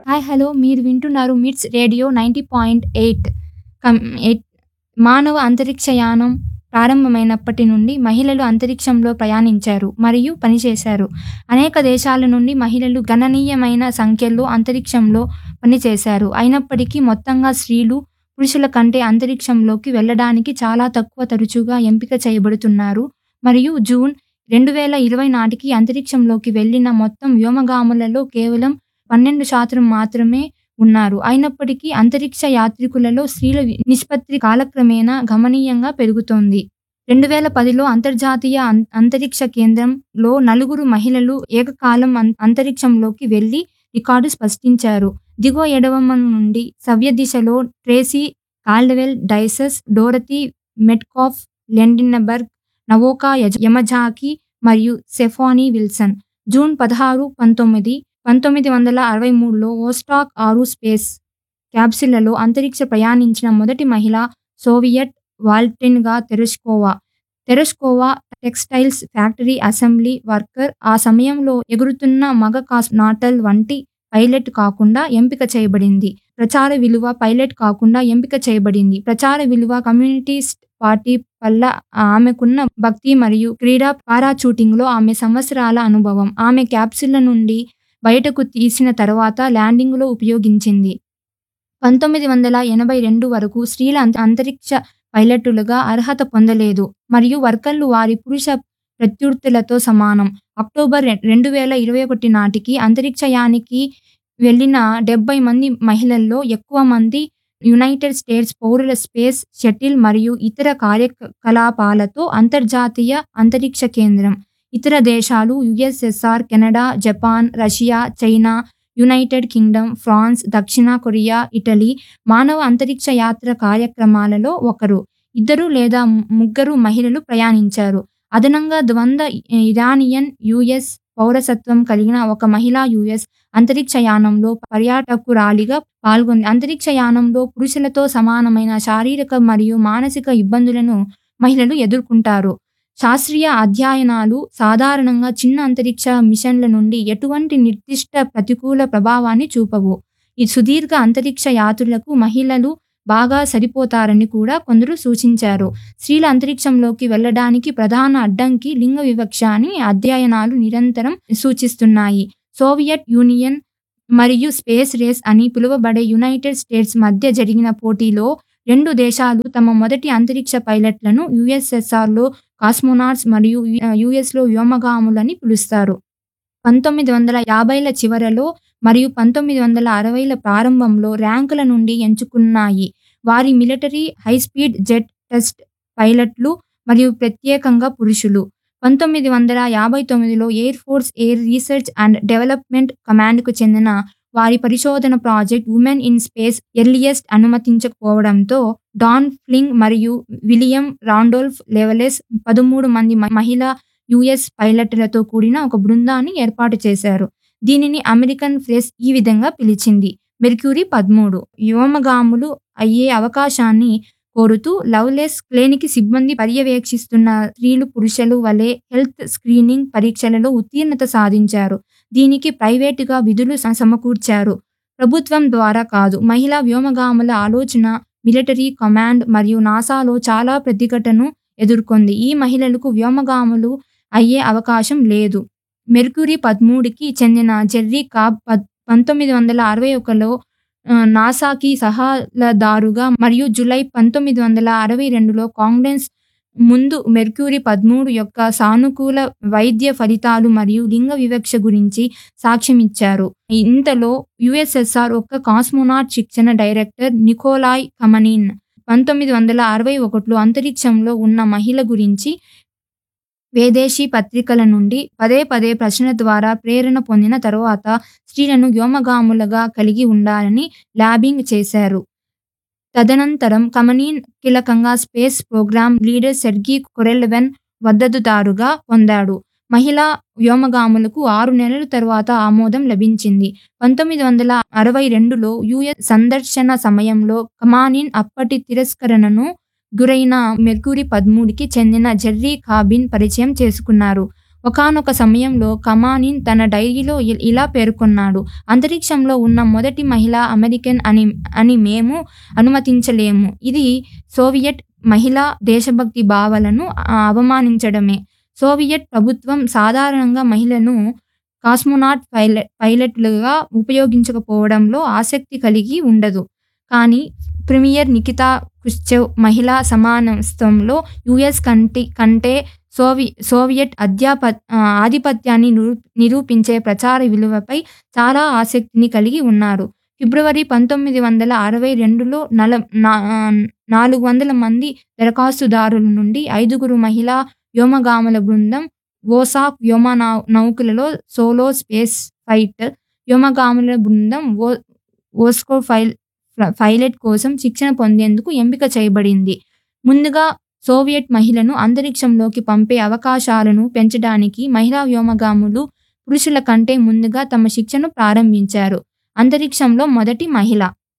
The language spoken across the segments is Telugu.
హాయ్ హలో మీరు వింటున్నారు MITS radio ninety point eight కం ఎయిట్ మానవ అంతరిక్షయానం ప్రారంభమైనప్పటి నుండి మహిళలు అంతరిక్షంలో ప్రయాణించారు మరియు పనిచేశారు అనేక దేశాల నుండి మహిళలు గణనీయమైన సంఖ్యలో అంతరిక్షంలో పనిచేశారు అయినప్పటికీ మొత్తంగా స్త్రీలు పురుషుల కంటే అంతరిక్షంలోకి వెళ్ళడానికి చాలా తక్కువ తరచుగా ఎంపిక చేయబడుతున్నారు మరియు జూన్ రెండు వేల ఇరవై నాటికి అంతరిక్షంలోకి వెళ్ళిన మొత్తం వ్యోమగాములలో కేవలం పన్నెండు శాతం మాత్రమే ఉన్నారు అయినప్పటికీ అంతరిక్ష యాత్రికులలో స్త్రీల నిష్పత్తి కాలక్రమేణా గమనీయంగా పెరుగుతోంది రెండు వేల పదిలో అంతర్జాతీయ అం- అంతరిక్ష కేంద్రంలో నలుగురు మహిళలు ఏకకాలం అం- అంతరిక్షంలోకి వెళ్లి రికార్డు స్పష్టించారు దిగువ ఎడమ నుండి సవ్య దిశలో ట్రేసీ కాల్డవెల్ డైసస్ డోరతీ మెట్కాఫ్ లెండినబర్గ్ నవోకా యజ- యమజాకి మరియు సెఫానీ విల్సన్ జూన్ పదహారు పంతొమ్మిది పంతొమ్మిది వందల అరవై మూడులో ఓస్టాక్ ఆరు స్పేస్ క్యాప్సిళ్లలో అంతరిక్ష ప్రయాణించిన మొదటి మహిళ సోవియట్ వాల్టిన్గా Tereshkova Tereshkova textiles factory assembly worker ఆ సమయంలో ఎగురుతున్న మగ కాస్నాటల్ వంటి పైలట్ కాకుండా ఎంపిక చేయబడింది ప్రచార విలువ పైలట్ కాకుండా ఎంపిక చేయబడింది ప్రచార విలువ కమ్యూనిటీస్ట్ పార్టీ వల్ల ఆమెకున్న భక్తి మరియు క్రీడా పారాచూటింగ్ లో ఆమె సంవత్సరాల అనుభవం ఆమె క్యాప్సిల్ల నుండి బయటకు తీసిన తర్వాత ల్యాండింగ్ లో ఉపయోగించింది పంతొమ్మిది వందల ఎనభై రెండు వరకు స్త్రీల అంత- అంతరిక్ష పైలట్టులుగా అర్హత పొందలేదు మరియు వర్కర్లు వారి పురుష ప్రత్యర్థులతో సమానం అక్టోబర్ రె- రెండు వేల ఇరవై ఒకటి నాటికి అంతరిక్షయానికి వెళ్ళిన డెబ్బై మంది మహిళల్లో ఎక్కువ మంది యునైటెడ్ స్టేట్స్ పౌరుల స్పేస్ షటిల్ మరియు ఇతర కార్యకలాపాలతో అంతర్జాతీయ అంతరిక్ష కేంద్రం ఇతర దేశాలు USSR Canada Japan Russia China United Kingdom France దక్షిణ కొరియా ఇటలీ మానవ అంతరిక్ష యాత్ర కార్యక్రమాలలో ఒకరు ఇద్దరు లేదా ముగ్గురు మహిళలు ప్రయాణించారు అదనంగా ద్వంద్వ ఇరానియన్ యుఎస్ పౌరసత్వం కలిగిన ఒక మహిళా యుఎస్ అంతరిక్ష యానంలో పర్యాటకురాలిగా పాల్గొంది అంతరిక్ష యానంలో పురుషులతో సమానమైన శారీరక మరియు మానసిక ఇబ్బందులను మహిళలు ఎదుర్కొంటారు శాస్త్రీయ అధ్యయనాలు సాధారణంగా చిన్న అంతరిక్ష మిషన్ల నుండి ఎటువంటి నిర్దిష్ట ప్రతికూల ప్రభావాన్ని చూపవు ఈ సుదీర్ఘ అంతరిక్ష యాత్రులకు మహిళలు బాగా సరిపోతారని కూడా కొందరు సూచించారు స్త్రీల అంతరిక్షంలోకి వెళ్ళడానికి ప్రధాన అడ్డంకి లింగ వివక్ష అని అధ్యయనాలు నిరంతరం సూచిస్తున్నాయి సోవియట్ యూనియన్ మరియు స్పేస్ రేస్ అని పిలువబడే యునైటెడ్ స్టేట్స్ మధ్య జరిగిన పోటీలో రెండు దేశాలు తమ మొదటి అంతరిక్ష పైలట్లను యుఎస్ఎస్ఆర్లో కాస్మోనాట్స్ మరియు యుఎస్లో వ్యోమగాములని పిలుస్తారు పంతొమ్మిది వందల యాభైల చివరలో మరియు పంతొమ్మిది వందల అరవైల ప్రారంభంలో ర్యాంకుల నుండి ఎంచుకున్నాయి వారి మిలిటరీ హైస్పీడ్ జెట్ టెస్ట్ పైలట్లు మరియు ప్రత్యేకంగా పురుషులు పంతొమ్మిది వందల యాభై తొమ్మిదిలో Air Force Air Research and Development కమాండ్కు చెందిన వారి పరిశోధన project women in space earliest అనుమతించకపోవడంతో డాన్ ఫ్లింగ్ మరియు విలియం రాండోల్ఫ్ లెవెలెస్ పదమూడు మంది మ- మహిళా యుఎస్ పైలట్లతో కూడిన ఒక బృందాన్ని ఏర్పాటు చేశారు దీనిని అమెరికన్ ప్రెస్ ఈ విధంగా పిలిచింది మెర్క్యూరీ పదమూడు వ్యోమగాములు అయ్యే అవకాశాన్ని కోరుతూ లవ్లెస్ క్లేనికి సిబ్బంది పర్యవేక్షిస్తున్న స్త్రీలు పురుషులు వలె హెల్త్ స్క్రీనింగ్ పరీక్షలలో ఉత్తీర్ణత సాధించారు దీనికి ప్రైవేటుగా విధులు స- సమకూర్చారు ప్రభుత్వం ద్వారా కాదు మహిళా వ్యోమగాముల ఆలోచన మిలిటరీ కమాండ్ మరియు నాసాలో చాలా ప్రతిఘటను ఎదుర్కొంది ఈ మహిళలకు వ్యోమగాములు అయ్యే అవకాశం లేదు మెర్క్యూరీ పదమూడుకి చెందిన జెర్రీ కాబ్ పద్- పంతొమ్మిది వందల అరవై ఒకలో ఆ, నాసాకి సహాలదారుగా మరియు జూలై పంతొమ్మిది వందల అరవై రెండులో కాంగ్రెస్ ముందు మెర్క్యూరీ పదమూడు యొక్క సానుకూల వైద్య ఫలితాలు మరియు లింగ వివక్ష గురించి సాక్ష్యమిచ్చారు ఇంతలో యుఎస్ఎస్ఆర్ ఒక కాస్మోనాట్ శిక్షణ డైరెక్టర్ నికోలాయ్ కమనిన్ పంతొమ్మిది వందల అరవై ఒకటిలో అంతరిక్షంలో ఉన్న మహిళ గురించి వేదేశీ పత్రికల నుండి పదే పదే ప్రశ్న ద్వారా ప్రేరణ పొందిన తరువాత స్త్రీలను వ్యోమగాములుగా కలిగి ఉండాలని ల్యాబింగ్ చేశారు తదనంతరం కమనీన్ కీలకంగా స్పేస్ ప్రోగ్రామ్ లీడర్ సెర్గీ కొరెల్వెన్ మద్దతుదారుగా పొందాడు మహిళా వ్యోమగాములకు ఆరు నెలల తర్వాత ఆమోదం లభించింది పంతొమ్మిది వందల అరవై రెండులో యుఎస్ సందర్శన సమయంలో కమానిన్ అప్పటి తిరస్కరణను గురైన మెర్క్యూరీ పదమూడుకి చెందిన జెర్రీ కాబిన్ పరిచయం చేసుకున్నారు ఒకానొక సమయంలో కమానిన్ తన డైరీలో ఇ- ఇలా పేర్కొన్నాడు అంతరిక్షంలో ఉన్న మొదటి మహిళ అమెరికన్ అని అని మేము అనుమతించలేము ఇది సోవియట్ మహిళా దేశభక్తి భావాలను ఆ, అవమానించడమే సోవియట్ ప్రభుత్వం సాధారణంగా మహిళను కాస్మోనాట్ పైలట్ పైలట్లుగా ఉపయోగించకపోవడంలో ఆసక్తి కలిగి ఉండదు కానీ ప్రీమియర్ నికితా క్రుశ్చెవ్ మహిళా సమానత్వంలో యుఎస్ కంటి కంటే సోవి సోవియట్ అధ్యాప ఆ, ఆధిపత్యాన్ని నిరూ- నిరూపించే ప్రచార విలువపై చాలా ఆసక్తిని కలిగి ఉన్నారు ఫిబ్రవరి పంతొమ్మిది వందల అరవై రెండులో నల నా- నాలుగు వందల మంది దరఖాస్తుదారుల నుండి ఐదుగురు మహిళా వ్యోమగాముల బృందం ఓసాక్ వ్యోమ నౌ- నౌకలలో సోలో స్పేస్ ఫైట్ వ్యోమగాముల బృందం ఓ ఓస్కో ఫైల్ పైలట్ కోసం శిక్షణ పొందేందుకు ఎంపిక చేయబడింది ముందుగా సోవియట్ మహిళను అంతరిక్షంలోకి పంపే అవకాశాలను పెంచడానికి మహిళా వ్యోమగాములు పురుషుల కంటే ముందుగా తమ శిక్షను ప్రారంభించారు అంతరిక్షంలో మొదటి మహిళ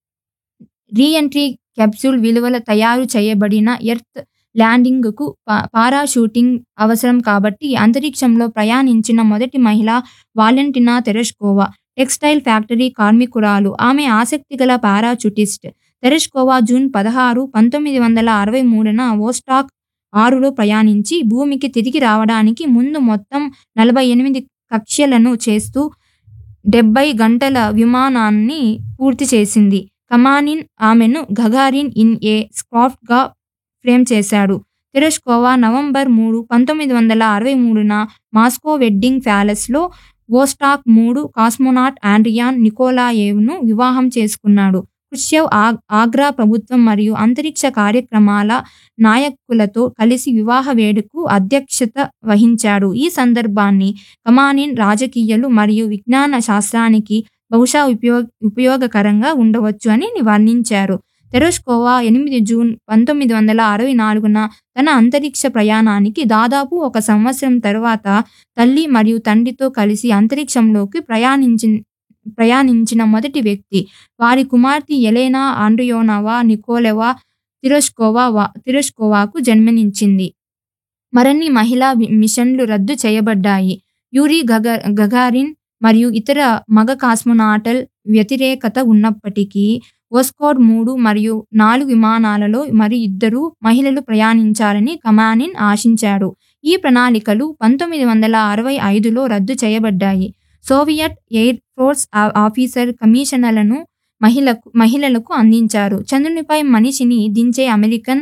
రీఎంట్రీ క్యాప్సూల్ విలువల తయారు చేయబడిన ఎర్త్ ల్యాండింగ్కు పా- పారాషూటింగ్ అవసరం కాబట్టి అంతరిక్షంలో ప్రయాణించిన మొదటి మహిళ వాలెంటినా తెరెష్కోవా టెక్స్టైల్ ఫ్యాక్టరీ కార్మికురాలు ఆమె ఆసక్తిగల పారాచూటిస్ట్ తెరెష్కోవా జూన్ పదహారు పంతొమ్మిది వందల అరవై మూడున ఓస్టాక్ ఆరులో ప్రయాణించి భూమికి తిరిగి రావడానికి ముందు మొత్తం నలభై ఎనిమిది కక్ష్యలను చేస్తూ డెబ్బై గంటల విమానాన్ని పూర్తి చేసింది కమానిన్ ఆమెను గగారిన్ ఇన్ ఏ స్క్రాఫ్ట్గా ఫ్రేమ్ చేశాడు తెరెష్కోవా నవంబర్ మూడు పంతొమ్మిది వందల అరవై మూడున మాస్కో వెడ్డింగ్ ప్యాలెస్లో వోస్టాక్ మూడు కాస్మోనాట్ ఆండ్రియాన్ నికోలాయేవ్ను వివాహం చేసుకున్నాడు ఖుష్యవ్ ఆ- ఆగ్రా ప్రభుత్వం మరియు అంతరిక్ష కార్యక్రమాల నాయకులతో కలిసి వివాహ వేడుకు అధ్యక్షత వహించాడు ఈ సందర్భాన్ని కమానిన్ రాజకీయాలు మరియు విజ్ఞాన శాస్త్రానికి బహుశా ఉపయోగ ఉపయోగకరంగా ఉండవచ్చు అని వర్ణించారు తెరోష్కోవా ఎనిమిది జూన్ పంతొమ్మిది వందల అరవై నాలుగున తన అంతరిక్ష ప్రయాణానికి దాదాపు ఒక సంవత్సరం తర్వాత తల్లి మరియు తండ్రితో కలిసి అంతరిక్షంలోకి ప్రయాణించి ప్రయాణించిన మొదటి వ్యక్తి వారి కుమార్తె ఎలేనా ఆండ్రియోనవా నికోలెవా తిరోష్కోవా వా- తిరోష్కోవాకు జన్మనించింది మరిన్ని మహిళా వి- మిషన్లు రద్దు చేయబడ్డాయి యూరి గగ గగారిన్ మరియు ఇతర మగ కాస్మోనాటల్ వ్యతిరేకత ఉన్నప్పటికీ ఓస్కోడ్ మూడు మరియు నాలుగు విమానాలలో మరి ఇద్దరు మహిళలు ప్రయాణించాలని కమానిన్ ఆశించాడు ఈ ప్రణాళికలు పంతొమ్మిది వందల అరవై ఐదులో రద్దు చేయబడ్డాయి సోవియట్ ఎయిర్ ఫోర్స్ ఆ- ఆఫీసర్ కమిషనర్లను మహిళకు మహిళలకు అందించారు చంద్రునిపై మనిషిని దించే అమెరికన్